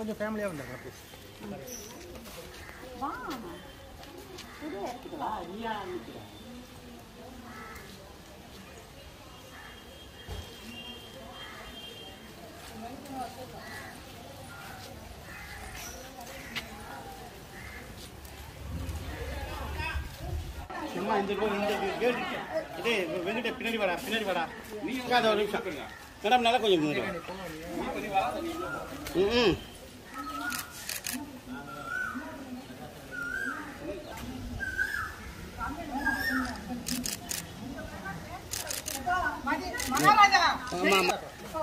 கொஞ்சம் ஃபேமிலியாக வந்துடுறேன் ப்ளீஸ் சும்மா இந்த பக்கம் இந்த கேட்டு இதே வெங்கட பின்னாடி வாடா பின்னாடி வாடா நீ அதை ஒரு நிமிஷம் மேடம் நல்லா கொஞ்சம் முன்னாடி வா. ம் ம் ஆமாம் ஆமாம்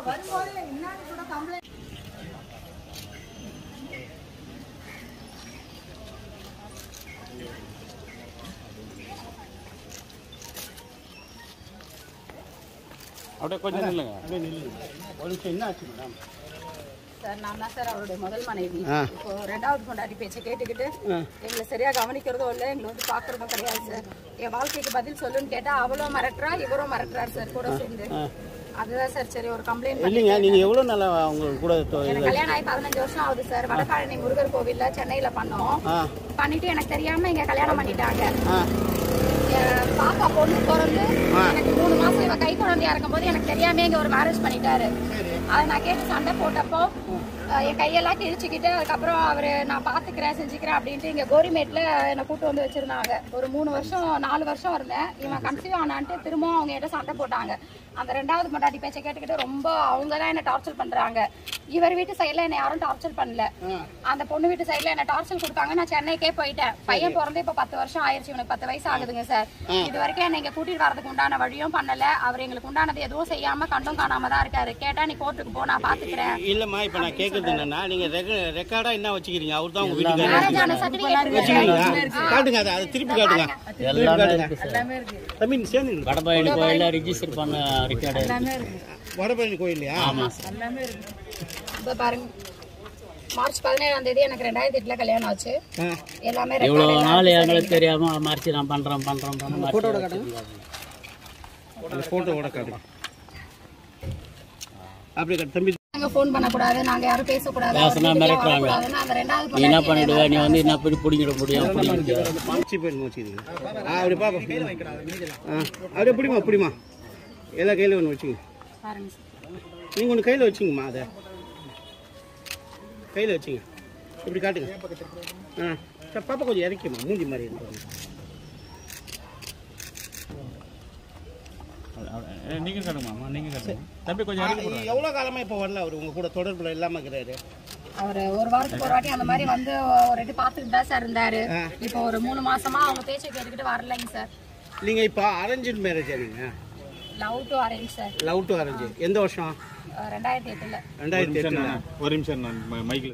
அப்படியே கொஞ்சம் நில்லுங்க அப்படியே நில்லுங்க ஒரு நிமிஷம் என்ன ஆச்சு மேடம் சார் நான் தான் சார் அவருடைய முதல் மனைவி ஆ. இப்போ ரெண்டாவது பொண்டாட்டி பேச்சை கேட்டுக்கிட்டு ஆ. எங்களை சரியா கவனிக்கிறதும் இல்லை எங்களை வந்து பாக்குறதும் கிடையாது சார் என் வாழ்க்கைக்கு பதில் சொல்லுன்னு கேட்டா அவளும் மிரட்டுறா இவரும் மிரட்டுறாரு சார் கூட சேர்ந்து அதுதான் சார் சரி ஒரு கம்ப்ளைண்ட் இல்லைங்க நீங்கள் எவ்வளோ நாளா அவங்க கூட தொ- எனக்கு கல்யாணம் ஆகி பதினஞ்சு வருஷம் ஆகுது சார் வடபழனி முருகர் கோவில்ல சென்னையில பண்ணோம் ஆ பண்ணிட்டு எனக்கு தெரியாம இங்க கல்யாணம் பண்ணிட்டாங்க ஆ என் பாப்பா பொண்ணு பிறந்து எனக்கு மூணு மாசம் இவ கை குழந்தையா இருக்கும்போது எனக்கு தெரியாம இங்க ஒரு மேரேஜ் பண்ணிட்டாரு அதை நான் கேட்டு சண்டை போட்டப்போ அஹ், என் கையெல்லாம் கிழிச்சுக்கிட்டு அதுக்கப்புறம் அவரு நான் பாத்துக்கிறேன் செஞ்சுக்கிறேன் அப்படின்ட்டு இங்க கோரிமேட்ல என்னை கூட்டு வந்து வச்சிருந்தாங்க ஒரு மூணு வருஷம் நாலு வருஷம் இருந்தேன் இவன் கன்சீவ் ஆனான்ட்டு திரும்பவும் அவங்க கிட்ட சண்டை போட்டாங்க அந்த ரெண்டாவது மண்டாட்டி பேச்சை கேட்டுக்கிட்டு ரொம்ப அவங்க தான் என்ன டார்ச்சர் பண்றாங்க இவர் வீட்டு சைடுல என்ன யாரும் டார்ச்சர் பண்ணல அந்த பொண்ணு வீட்டு சைடுல என்ன டார்ச்சர் கொடுத்தாங்க நான் சென்னைக்கே போயிட்டேன் பையன் பிறந்து இப்ப பத்து வருஷம் ஆயிருச்சு இவனுக்கு பத்து வயசு ஆகுதுங்க சார் இது வரைக்கும் என்ன இங்க கூட்டிட்டு வரதுக்கு உண்டான வழியும் பண்ணல அவர் எங்களுக்கு உண்டானது எதுவும் செய்யாம கண்டும் காணாம தான் இருக்காரு கேட்டா நீ கோர்ட்டுக்கு போ நான் பாத்துக்கிறேன் இல்லைம்மா இப்போ நான் கேட்குறது என்னன்னா நீங்கள் ரெக்க ரெக்கார்டாக என்ன வச்சுக்கிறீங்க அவர் தான் உங்கள் வீட்டுக்காரர் மேரேஜ் ஆன சர்டிபிகேட் வச்சுக்கிறீங்களா காட்டுங்க அதை அதை திருப்பி காட்டுங்க எல்லாமே காட்டுங்க. இருக்கு சார் தம்பி நீ சேர்ந்து வடபழனி கோயிலில் ரிஜிஸ்டர் பண்ண ரெக்கார்டு வடபழனி கோயில்லையா ஆமாம் சார் இப்ப பாருங்க மார்ச் பதினேழாம் தேதி எனக்கு ரெண்டாயிரத்தி எட்டுல கல்யாணம் ஆச்சு ஆ எல்லாமே இவ்வளோ record எல்லாம் நாள் எங்களுக்கு தெரியாம மறைச்சு நான் பண்றேன் பண்றேன் பண்றேன் ஃபோட்டோட காட்டுங்க அந்த ஃபோட்டோவோட காட்டுங்க அப்படி காட்டு தம்பி நாங்க ஃபோன் பண்ணக்கூடாது நாங்க யாரும் பேசக்கூடாது பேசினா அவர் வீட்டுக்கே மிரட்டுறாங்க. வரக்கூடாதுன்னு அந்த ரெண்டாவது நீ என்ன பொண்டாட்டி பண்ணிடுவ நீ வந்து என்ன போய் பிடிங்கிட முடியும் பிடிங்கிட்டு மாச்சி போய் வச்சுக்கிறீங்க ஆ அப்படி பாப்பா ஆ அப்படியே பிடிமா பிடிமா எல்லா கையில ஒன்று வச்சுங்க பாருங்க சார். நீங்கள் ஒன்று கையில் வச்சுங்கம்மா அதை கையில் வச்சுங்க இப்படி காட்டுங்க ஆ சார் பாப்பா கொஞ்சம் இறக்கிம்மா மூஞ்சி மாதிரி இருக்கு நீங்க கட்டுமா நீங்க கட்டுங்க தம்பி கொஞ்சம் எவ்வளோ காலமாக இப்போ வரல அவர் உங்கள் கூட தொடர்புல இல்லாமல் இருக்கிறாரு அவரு ஒரு வாரத்துக்கு ஒரு வாட்டி அந்த மாதிரி வந்து ஒரு வாட்டி பார்த்துட்டு தான் சார் இருந்தாரு இப்போ ஒரு மூணு மாசமா அவங்க பேச்சை கேட்டுக்கிட்டு வரலைங்க சார் நீங்கள் இப்போ அரேஞ்சு மேரேஜா நீங்கள் love to arrange sir love to arrange எந்த வருஷம் அஹ் ரெண்டாயிரத்தி எட்டுல ரெண்டாயிரத்தி எட்டுல ஒரு நிமிஷம் நான் மைக்கில்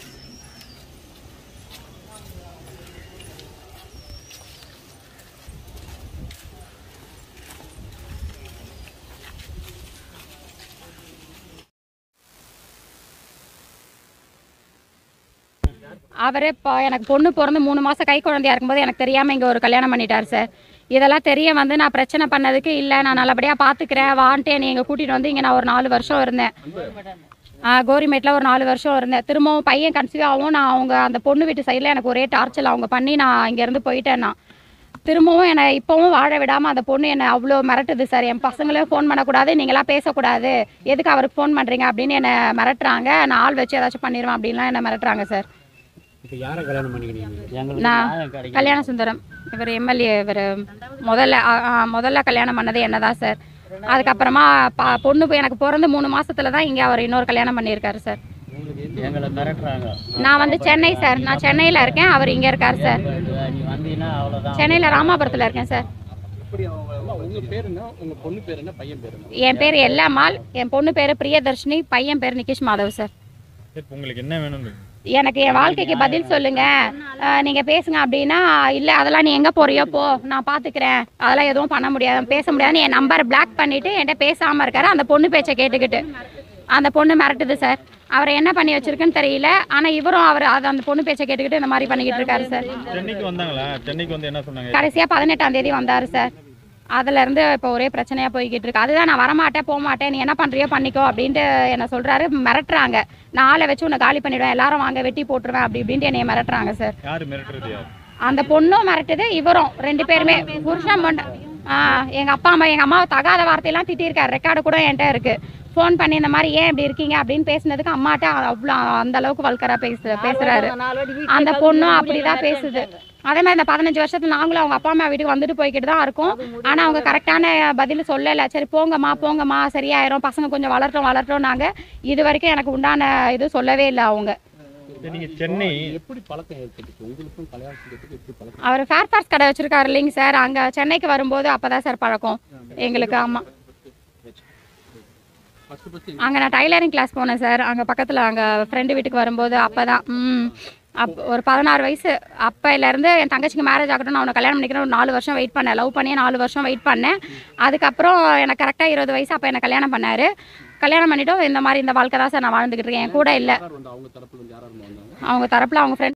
அவரே இப்போ எனக்கு பொண்ணு பிறந்து மூணு மாசம் கை குழந்தையா இருக்கும்போது எனக்கு தெரியாம இங்க ஒரு கல்யாணம் பண்ணிட்டார் சார் இதெல்லாம் தெரிய வந்து நான் பிரச்சனை பண்ணதுக்கு இல்லை நான் நல்லபடியா பாத்துக்கிறேன் வான்ட்டு என்னை இங்க கூட்டிட்டு வந்து இங்க நான் ஒரு நாலு வருஷம் இருந்தேன் ஆ, கோரிமேட்ல ஒரு நாலு வருஷம் இருந்தேன் திரும்பவும் பையன் கன்சீவ் ஆகும் நான் அவங்க அந்த பொண்ணு வீட்டு சைடில் எனக்கு ஒரே டார்ச்சல் அவங்க பண்ணி நான் இங்கேருந்து போயிட்டேன் நான் திரும்பவும் என்னை இப்போவும் வாழ விடாமல் அந்த பொண்ணு என்னை அவ்வளோ மிரட்டுது சார் என் பசங்களே ஃபோன் பண்ணக்கூடாது நீங்களாம் பேசக்கூடாது எதுக்கு அவருக்கு ஃபோன் பண்ணுறீங்க அப்படின்னு என்னை மிரட்டுறாங்க நான் ஆள் வச்சு ஏதாச்சும் பண்ணிடுவேன் அப்படின்லாம் என்னை மிரட்டுறாங்க சார் இப்போ யாரை கல்யாணம் பண்ணிக்கிறீங்க எங்களுக்கு நான் நியாயம் கிடைக்கும் கல்யாண சுந்தரம் இவர் எம்எல்ஏ இவர் முதல்ல ஆ, ஆ, முதல்ல கல்யாணம் பண்ணது என்னதான் சார் அதுக்கப்புறமா பா பொண்ணு போய் எனக்கு பிறந்து மூணு மாசத்துல தான் இங்கே அவர் இன்னொரு கல்யாணம் பண்ணியிருக்காரு சார் எங்களை மிரட்டுறாங்க நான் வந்து சென்னை சார் நான் சென்னையில் இருக்கேன் அவர் இங்கே இருக்கார் சார் நீ வந்தீங்கன்னா அவ்வளோதான் சென்னையில் ராமாபுரத்தில் இருக்கேன் சார் என் பேர் எல்லாமால் என் பொண்ணு பேர் பிரியதர்ஷினி பையன் பேர் நிகிஷ் மாதவ் சார் உங்களுக்கு என்ன வேணும் எனக்கு என் வாழ்க்கைக்கு பதில் சொல்லுங்க அஹ், நீங்க பேசுங்க அப்படின்னா இல்ல அதெல்லாம் நீ எங்க போறியோ போ நான் பாத்துக்கிறேன் அதெல்லாம் எதுவும் பண்ண முடியாது பேச முடியாதுன்னு என் நம்பர் பிளாக் பண்ணிட்டு என்கிட்ட பேசாம இருக்காரு அந்த பொண்ணு பேச்சை கேட்டுக்கிட்டு அந்த பொண்ணு மிரட்டுது சார் அவரை என்ன பண்ணி வச்சிருக்குன்னு தெரியல ஆனா இவரும் அவர் அது அந்த பொண்ணு பேச்சை கேட்டுக்கிட்டு இந்த மாதிரி பண்ணிக்கிட்டு இருக்காரு சார் சென்னைக்கு வந்தாங்களா சென்னைக்கு வந்து என்ன சொன்னாங்க கடைசியா பதினெட்டாம் தேதி வந்தாரு சார் அதுல இருந்து இப்போ ஒரே பிரச்சனையா போய்கிட்டு இருக்கு அதுதான் நான் வரமாட்டேன் போக மாட்டேன் நீ என்ன பண்றியோ பண்ணிக்கோ அப்படின்ட்டு என்ன சொல்றாரு மிரட்டுறாங்க நான் ஆளை வச்சு உன்னை காலி பண்ணிடுவேன் எல்லாரும் வாங்க வெட்டி போட்டுருவேன் அப்படி இப்படின்ட்டு என்னைய மிரட்டுறாங்க சார் யாரு மிரட்டுறது யார் அந்த பொண்ணும் மிரட்டுது இவரும் ரெண்டு பேருமே புருஷன் பொண்ணு ஆ எங்க அப்பா அம்மா எங்க அம்மாவை தகாத வார்த்தையெல்லாம் திட்டியிருக்காரு ரெக்கார்டு கூட என்கிட்ட இருக்கு ஃபோன் பண்ணி இந்த மாதிரி ஏன் இப்படி இருக்கீங்க அப்படின்னு பேசினதுக்கு அம்மாட்ட அவ்வளோ அந்த அளவுக்கு வல்கரா பேசு பேசுறாரு அந்த பொண்ணும் அப்படிதான் பேசுது அதே மாதிரி இந்த பதினஞ்சு வருஷத்துல நாங்களும் அவங்க அப்பா அம்மா வீட்டுக்கு வந்துட்டு போய்கிட்டு தான் இருக்கோம் ஆனா அவங்க கரெக்டான பதில் சொல்லல சரி போங்கம்மா போங்கம்மா சரியாயிரும் பசங்க கொஞ்சம் வளரட்டும் வளரட்டும் நாங்க இது வரைக்கும் எனக்கு உண்டான இது சொல்லவே இல்லை அவங்க சரி, நீங்க சென்னை எப்படி பழக்கம் ஏற்பட்டுச்சு உங்களுக்கும் கல்யாணத்துக்கு எப்படி பழக்கம் அவர் ஃபேர் பார்ட்ஸ் கடை வச்சிருக்காரு இல்லைங்க சார் அங்க சென்னைக்கு வரும்போது அப்பதான் சார் பழக்கம் எங்களுக்கு ஆமா ஃபர்ஸ்ட் ஃபர்ஸ்ட் அங்க நான் டைலரிங் கிளாஸ் போனேன் சார் அங்க பக்கத்துல அங்க ஃப்ரெண்டு வீட்டுக்கு வரும்போது அப்பதான் ம் அப் ஒரு பதினாறு வயசு அப்பையில இருந்து என் தங்கச்சிக்கு மேரேஜ் ஆகட்டும் நான் அவனை கல்யாணம் பண்ணிக்கிறேன் ஒரு நாலு வருஷம் வெயிட் பண்ணேன் லவ் பண்ணியே நாலு வருஷம் வெயிட் பண்ணேன் அதுக்கப்புறம் எனக்கு கரெக்டாக இருபது வயசு அப்போ எனக்கு கல்யாணம் பண்ணாரு கல்யாணம் பண்ணிட்டோம் இந்த மாதிரி இந்த வாழ்க்கை தான் சார் நான் வாழ்ந்துகிட்டு இருக்கேன் என் கூட இல்லை வந்து அவங்க தரப்புல இருந்து யாராவது வந்தாங்க அவங்க தரப்புல அவங்க ஃப்ரெண்ட்